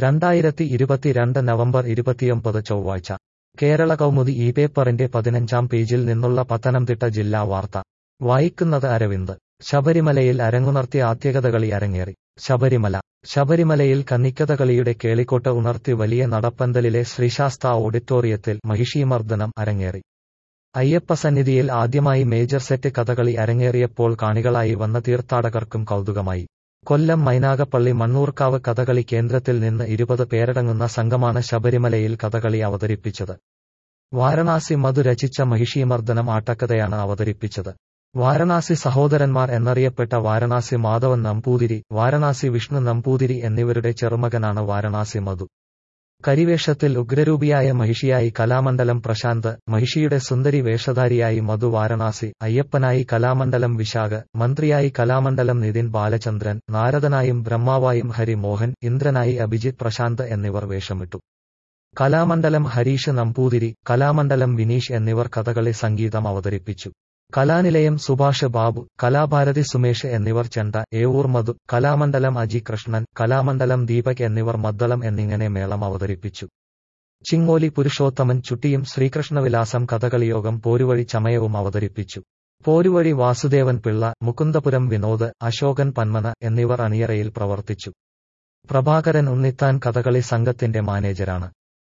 രണ്ടായിരത്തി ഇരുപത്തിരണ്ട് നവംബർ ഇരുപത്തിയൊമ്പത് ചൊവ്വാഴ്ച കേരള കൗമുദി ഈ പേപ്പറിന്റെ പതിനഞ്ചാം പേജിൽ നിന്നുള്ള പത്തനംതിട്ട ജില്ലാ വാർത്ത വായിക്കുന്നത് അരവിന്ദ് ശബരിമലയിൽ അരങ്ങുണർത്തി ആദ്യകഥകളി അരങ്ങേറി ശബരിമല ശബരിമലയിൽ കന്നിക്കഥകളിയുടെ കേളിക്കോട്ട് ഉണർത്തി വലിയ നടപ്പന്തലിലെ ശ്രീശാസ്ത ഓഡിറ്റോറിയത്തിൽ മഹിഷീമർദ്ദനം അരങ്ങേറി അയ്യപ്പസന്നിധിയിൽ ആദ്യമായി മേജർ സെറ്റ് കഥകളി അരങ്ങേറിയപ്പോൾ കാണികളായി വന്ന തീർത്ഥാടകർക്കും കൗതുകമായി കൊല്ലം മൈനാഗപ്പള്ളി മണ്ണൂർക്കാവ് കഥകളി കേന്ദ്രത്തിൽ നിന്ന് ഇരുപത് പേരടങ്ങുന്ന സംഘമാണ് ശബരിമലയിൽ കഥകളി അവതരിപ്പിച്ചത് വാരണാസി മധു രചിച്ച മഹിഷീമർദ്ദനം ആട്ടക്കഥയാണ് അവതരിപ്പിച്ചത് വാരണാസി സഹോദരന്മാർ എന്നറിയപ്പെട്ട വാരണാസി മാധവൻ നമ്പൂതിരി വാരണാസി വിഷ്ണു നമ്പൂതിരി എന്നിവരുടെ ചെറുമകനാണ് വാരണാസി മധു കരിവേഷത്തിൽ ഉഗ്രരൂപിയായ മഹിഷിയായി കലാമണ്ഡലം പ്രശാന്ത് മഹിഷിയുടെ സുന്ദരി വേഷധാരിയായി മധു വാരണാസി അയ്യപ്പനായി കലാമണ്ഡലം വിശാഖ് മന്ത്രിയായി കലാമണ്ഡലം നിതിൻ ബാലചന്ദ്രൻ നാരദനായും ബ്രഹ്മാവായും ഹരിമോഹൻ ഇന്ദ്രനായി അഭിജിത് പ്രശാന്ത് എന്നിവർ വേഷമിട്ടു കലാമണ്ഡലം ഹരീഷ് നമ്പൂതിരി കലാമണ്ഡലം വിനീഷ് എന്നിവർ കഥകളി സംഗീതം അവതരിപ്പിച്ചു കലാനിലയം സുഭാഷ് ബാബു കലാഭാരതി സുമേഷ് എന്നിവർ ചെണ്ട ഏവൂർ മധു കലാമണ്ഡലം അജി കൃഷ്ണൻ കലാമണ്ഡലം ദീപക് എന്നിവർ മദ്ദളം എന്നിങ്ങനെ മേളം അവതരിപ്പിച്ചു ചിങ്ങോലി പുരുഷോത്തമൻ ചുട്ടിയും ശ്രീകൃഷ്ണവിലാസം കഥകളിയോഗം പോരുവഴി ചമയവും അവതരിപ്പിച്ചു പോരുവഴി വാസുദേവൻ പിള്ള മുകുന്ദപുരം വിനോദ് അശോകൻ പന്മന എന്നിവർ അണിയറയിൽ പ്രവർത്തിച്ചു പ്രഭാകരൻ ഉണ്ണിത്താൻ കഥകളി സംഘത്തിന്റെ മാനേജരാണ്